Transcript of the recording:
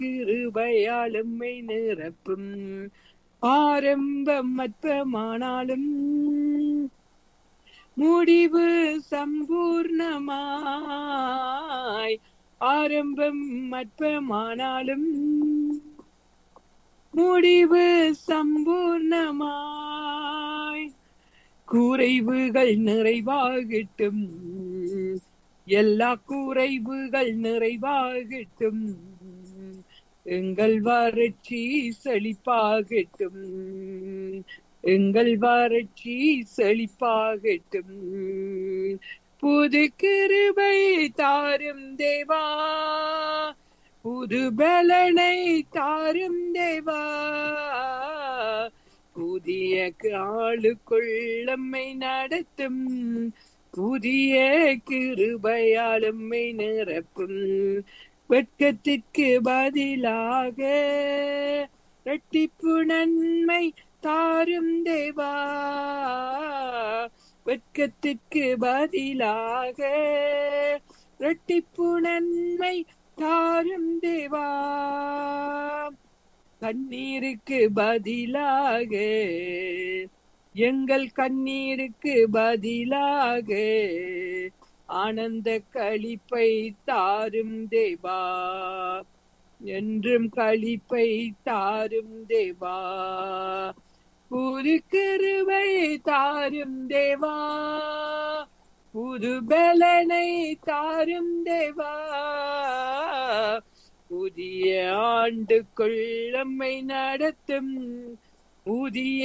கிருபையால் எம்மை நிரப்பும் ஆரம்பம் அற்பமானாலும் முடிவு சம்பூர்ணமாய் ஆரம்பம் அற்பமானாலும் முடிவு சம்பூர்ணமாய் குறைவுகள் நிறைவாகட்டும் எல்லா குறைவுகள் நிறைவாகட்டும் எங்கள் வறட்சி செழிப்பாகட்டும் எங்கள் வறட்சி செழிப்பாகட்டும் புது கிருபை தாரும் தேவா புது பலனை தாரும் தேவா புதிய ஆளுக்குள்ளம்மை நடத்தும் புதிய கிருபையாளும்மை நிரப்பும் வெட்கத்திற்கு பதிலாக இரட்டிப்பு நன்மை தாரும் தேவா வெட்கத்திற்கு பதிலாக இரட்டிப்பு நன்மை தாரும் தேவா கண்ணீருக்கு பதிலாக எங்கள் கண்ணீருக்கு பதிலாக ஆனந்த களிப்பை தாரும் தேவா என்றும் களிப்பை தாரும் தேவா புது கிருவை தாரும் தேவா புது பலனை தாரும் தேவா புதிய ஆண்டுக்குள் நம்மை நடத்தும் புதிய